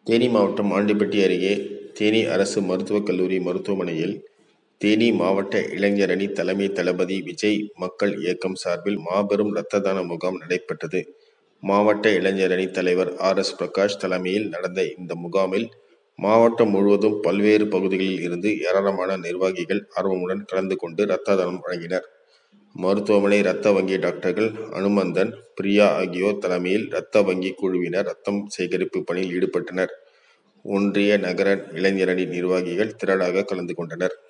தேனி மாவட்டம் ஆண்டிப்பட்டி அருகே தேனி அரசு மருத்துவக் கல்லூரி மருத்துவமனையில் தேனி மாவட்ட இளைஞரணி தலைமை தளபதி விஜய் மக்கள் இயக்கம் சார்பில் மாபெரும் இரத்த தான முகாம் நடைபெற்றது மாவட்ட இளைஞரணி தலைவர் ஆர் எஸ் பிரகாஷ் தலைமையில் நடந்த இந்த முகாமில் மாவட்டம் முழுவதும் பல்வேறு பகுதிகளில் இருந்து ஏராளமான நிர்வாகிகள் ஆர்வமுடன் கலந்து கொண்டு இரத்த தானம் வழங்கினர் மருத்துவமனை இரத்த வங்கி டாக்டர்கள் அனுமந்தன் பிரியா ஆகியோர் தலைமையில் இரத்த வங்கி குழுவினர் ரத்தம் சேகரிப்பு பணியில் ஈடுபட்டனர் ஒன்றிய நகர இளைஞரணி நிர்வாகிகள் திரளாக கலந்து கொண்டனர்